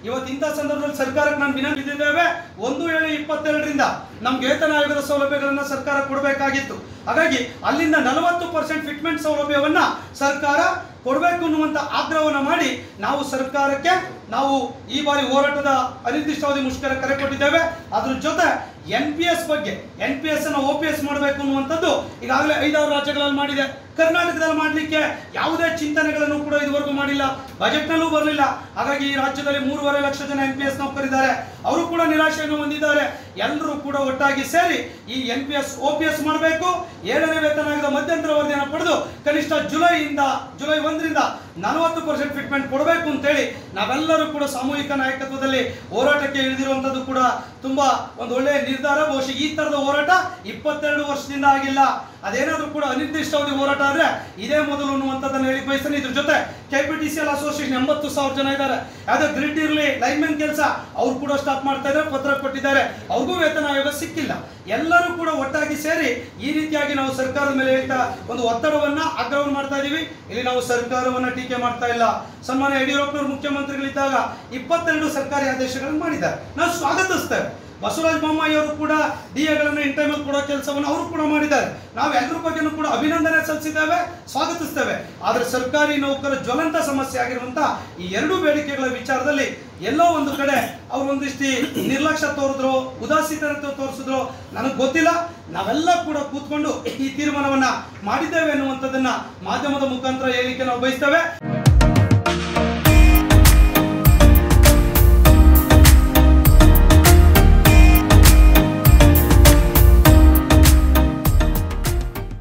ಇವತ್ತು ಇಂಥ ಸಂದರ್ಭದಲ್ಲಿ ಸರ್ಕಾರಕ್ಕೆ ನಾನು ವಿನಂತಿದ್ದೇವೆ ಒಂದು ಏಳು ಇಪ್ಪತ್ತೆರಡರಿಂದ ನಮ್ಗೆ ವೇತನ ಆಯೋಗದ ಸೌಲಭ್ಯಗಳನ್ನ ಸರ್ಕಾರ ಕೊಡಬೇಕಾಗಿತ್ತು ಹಾಗಾಗಿ ಅಲ್ಲಿಂದ ನಲವತ್ತು ಪರ್ಸೆಂಟ್ ಫಿಟ್ಮೆಂಟ್ ಸೌಲಭ್ಯವನ್ನ ಸರ್ಕಾರ ಕೊಡಬೇಕು ಅನ್ನುವಂಥ ಆಗ್ರಹವನ್ನು ಮಾಡಿ ನಾವು ಸರ್ಕಾರಕ್ಕೆ ನಾವು ಈ ಬಾರಿ ಹೋರಾಟದ ಅನಿರ್ದಿಷ್ಟಾವಧಿ ಮುಷ್ಕರ ಕರೆ ಕೊಟ್ಟಿದ್ದೇವೆ ಅದ್ರ ಜೊತೆ ಎನ್ ಪಿ ಎಸ್ ಬಗ್ಗೆ ಎನ್ ಪಿ ಎಸ್ ಅನ್ನು ಒ ಪಿ ಎಸ್ ಮಾಡಬೇಕು ಅನ್ನುವಂಥದ್ದು ಈಗಾಗಲೇ ಐದಾರು ರಾಜ್ಯಗಳಲ್ಲಿ ಮಾಡಿದೆ ಕರ್ನಾಟಕದಲ್ಲಿ ಮಾಡಲಿಕ್ಕೆ ಯಾವುದೇ ಚಿಂತನೆಗಳನ್ನು ಕೂಡ ಇದುವರೆಗೂ ಮಾಡಿಲ್ಲ ಬಜೆಟ್ನಲ್ಲೂ ಬರಲಿಲ್ಲ ಹಾಗಾಗಿ ಈ ರಾಜ್ಯದಲ್ಲಿ ಮೂರುವರೆ ಲಕ್ಷ ಜನ ಎನ್ ಪಿ ಎಸ್ ನೌಕರಿದ್ದಾರೆ ಅವರು ಕೂಡ ನಿರಾಶೆಯನ್ನು ಹೊಂದಿದ್ದಾರೆ ಎಲ್ಲರೂ ಕೂಡ ಒಟ್ಟಾಗಿ ಸೇರಿ ಈ N P S O P S ಮಾಡಬೇಕು ಏಳನೇ ವೇತನ ಆಯೋಗದ ಮಧ್ಯಂತರ ವರದಿಯನ್ನು ಪಡೆದು ಕನಿಷ್ಠ ಜುಲೈಯಿಂದ ಜುಲೈ ಒಂದರಿಂದ ನಲವತ್ತು ಪರ್ಸೆಂಟ್ ಫಿಟ್ಮೆಂಟ್ ಕೊಡಬೇಕು ಅಂತೇಳಿ ನಾವೆಲ್ಲರೂ ಕೂಡ ಸಾಮೂಹಿಕ ನಾಯಕತ್ವದಲ್ಲಿ ಹೋರಾಟಕ್ಕೆ ಇಳಿದಿರುವಂಥದ್ದು ಕೂಡ ತುಂಬಾ ಒಂದು ಒಳ್ಳೆಯ ನಿರ್ಧಾರ ಬಹುಶಃ ಈ ತರದ ಹೋರಾಟ ಇಪ್ಪತ್ತೆರಡು ವರ್ಷದಿಂದ ಆಗಿಲ್ಲ ಅದೇನಾದ್ರೂ ಕೂಡ ಅನಿರ್ದಿಷ್ಟಾವಧಿ ಹೋರಾಟ ಆದ್ರೆ ಇದೇ ಮೊದಲು ಅನ್ನುವಂಥದ್ದನ್ನು ಹೇಳಿ ಬಯಸ್ತೇನೆ ಇದ್ರ ಜೊತೆ ಕೆಪಿಟಿಸಿಎಲ್ ಅಸೋಸಿಯೇಷನ್ ಎಂಬತ್ತು ಸಾವಿರ ಜನ ಇದ್ದಾರೆ ಯಾವುದೇ ಗ್ರಿಡ್ ಇರಲಿ ಲೈನ್ಮೆನ್ ಕೆಲಸ ಅವ್ರು ಕೂಡ ಸ್ಟಾಪ್ ಮಾಡ್ತಾ ಇದ್ದಾರೆ ಪತ್ರ ಕೊಟ್ಟಿದ್ದಾರೆ ಅವ್ರಿಗೂ ವೇತನ ಆಯೋಗ ಸಿಕ್ಕಿಲ್ಲ ಎಲ್ಲರೂ ಕೂಡ ಒಟ್ಟಾಗಿ ಸೇರಿ ಈ ರೀತಿಯಾಗಿ ನಾವು ಸರ್ಕಾರದ ಮೇಲೆ ಹೇಳ್ತಾ ಒಂದು ಒತ್ತಡವನ್ನ ಆಗ್ರಹವನ್ನು ಮಾಡ್ತಾ ಇದೀವಿ ಇಲ್ಲಿ ನಾವು ಸರ್ಕಾರವನ್ನ ಟೀಕೆ ಮಾಡ್ತಾ ಇಲ್ಲ ಸನ್ಮಾನ್ಯ ಯಡಿಯೂರಪ್ಪನವರು ಮುಖ್ಯಮಂತ್ರಿಗಳಿದ್ದಾಗ ಇಪ್ಪತ್ತೆರಡು ಸರ್ಕಾರಿ ಆದೇಶಗಳನ್ನು ಮಾಡಿದ್ದಾರೆ ನಾವು ಸ್ವಾಗತಿಸ್ತೇವೆ ಬಸವರಾಜ ಬೊಮ್ಮಾಯಿ ಅವರು ಕೂಡ ಡಿ ಎಗಳನ್ನು ಇನ್ ಟೈಮಲ್ಲಿ ಕೊಡೋ ಕೆಲಸವನ್ನು ಅವರು ಕೂಡ ಮಾಡಿದ್ದಾರೆ ನಾವು ಎಲ್ಲರ ಬಗ್ಗೆನೂ ಕೂಡ ಅಭಿನಂದನೆ ಸಲ್ಲಿಸಿದ್ದೇವೆ ಸ್ವಾಗತಿಸ್ತೇವೆ ಆದರೆ ಸರ್ಕಾರಿ ನೌಕರ ಜ್ವಲಂತ ಸಮಸ್ಯೆ ಆಗಿರುವಂತ ಈ ಎರಡೂ ಬೇಡಿಕೆಗಳ ವಿಚಾರದಲ್ಲಿ ಎಲ್ಲೋ ಒಂದು ಕಡೆ ಅವ್ರು ಒಂದಿಷ್ಟು ನಿರ್ಲಕ್ಷ್ಯ ತೋರಿದ್ರು ಉದಾಸೀನತೆ ತೋರಿಸಿದ್ರು ನನಗೆ ಗೊತ್ತಿಲ್ಲ ನಾವೆಲ್ಲ ಕೂಡ ಕೂತ್ಕೊಂಡು ಈ ತೀರ್ಮಾನವನ್ನ ಮಾಡಿದ್ದೇವೆ ಅನ್ನುವಂಥದ್ದನ್ನ ಮಾಧ್ಯಮದ ಮುಖಾಂತರ ಹೇಳಿಕೆ ನಾವು ಬಯಸ್ತೇವೆ